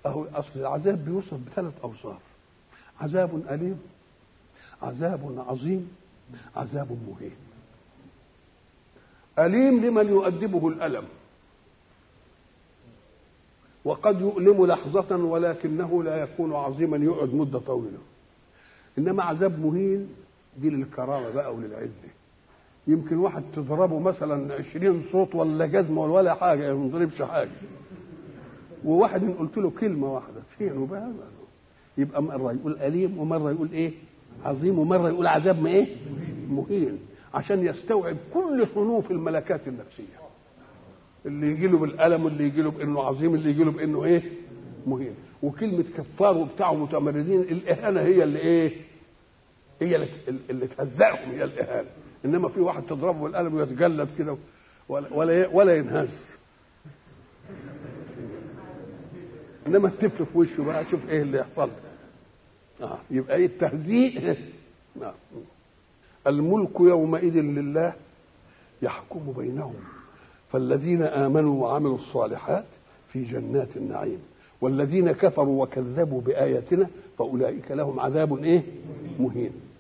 اهو اصل العذاب بيوصف بثلاث اوصاف عذاب اليم عذاب عظيم عذاب مهين اليم لمن يؤدبه الالم وقد يؤلم لحظة ولكنه لا يكون عظيما يقعد مدة طويلة إنما عذاب مهين دي للكرامة بقى وللعزة يمكن واحد تضربه مثلا عشرين صوت ولا جزمة ولا حاجة ما يضربش حاجة وواحد إن قلت له كلمة واحدة فين وبقى يبقى مرة يقول أليم ومرة يقول إيه عظيم ومرة يقول عذاب ما إيه مهين عشان يستوعب كل صنوف الملكات النفسيه اللي يجي له بالالم واللي يجي له بانه عظيم اللي يجي له بانه ايه مهين وكلمه كفار وبتاع متمردين الاهانه هي اللي ايه هي اللي, اللي تهزقهم هي الاهانه انما في واحد تضربه بالقلم ويتجلد كده ولا ولا, ولا ينهز انما تلف في وشه بقى شوف ايه اللي يحصل اه يبقى ايه التهزيء آه. الملك يومئذ لله يحكم بينهم فالذين امنوا وعملوا الصالحات في جنات النعيم والذين كفروا وكذبوا باياتنا فاولئك لهم عذاب ايه مهين